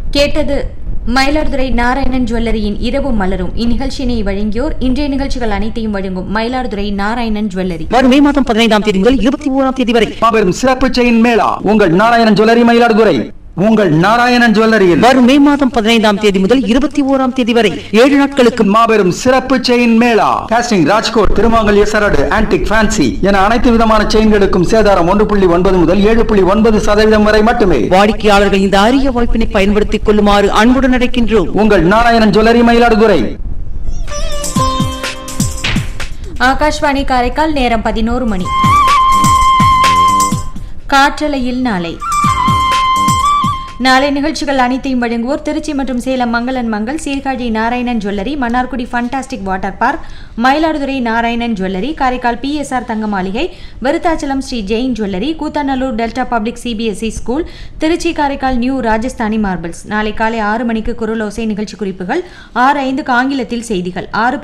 கேட்டது மயிலாடுதுறை நாராயணன் ஜுவல்லரியின் இரவு மலரும் இந்நிகழ்ச்சியினை வழங்கியோர் இன்றைய நிகழ்ச்சிகள் அனைத்தையும் வழங்கும் மயிலாடுதுறை நாராயணன் ஜுவல்லரி வரும் மே மாதம் பதினைந்தாம் தேதி முதல் இருபத்தி ஓராம் தேதி வரை மாபெரும் சிறப்பு செயின் மேளா உங்கள் நாராயணன் ஜுவல்லரி மயிலாடுதுறை உங்கள் நாராயணன் ஜுவல்லரியில் வரும் மே மாதம் பதினைந்தாம் தேதி முதல் இருபத்தி ஓராம் தேதி வரை ஏழு நாட்களுக்கு மாபெரும் சிறப்பு செயின் மேளா காஸ்டிங் ராஜ்கோட் திருமாங்கல் எசரடு ஆன்டிக் ஃபேன்சி என அனைத்து விதமான செயின்களுக்கும் சேதாரம் ஒன்று புள்ளி ஒன்பது முதல் ஏழு புள்ளி ஒன்பது சதவீதம் வரை மட்டுமே வாடிக்கையாளர்கள் இந்த அரிய வாய்ப்பினை பயன்படுத்திக் கொள்ளுமாறு அன்புடன் அழைக்கின்றோம் உங்கள் நாராயணன் ஜுவல்லரி மயிலாடுதுறை ஆகாஷ்வாணி காரைக்கால் நேரம் பதினோரு மணி காற்றலையில் நாளை நாளை நிகழ்ச்சிகள் அனைத்தையும் வழங்குவோர் திருச்சி மற்றும் சேலம் மங்களன் Mangal Sirkazhi Narayanan jewellery Mannargudi fantastic water park Mayiladuthurai Narayanan jewellery Karaikal PSR தங்க மாளிகை Virudhachalam Sri Jain jewellery Koothanallur delta public CBSE school Trichy Karaikal new Rajasthani marbles நாளை காலை ஆறு மணிக்கு குரலோசை நிகழ்ச்சி குறிப்புகள் ஆறு ஐந்துக்கு ஆங்கிலத்தில் செய்திகள் ஆறு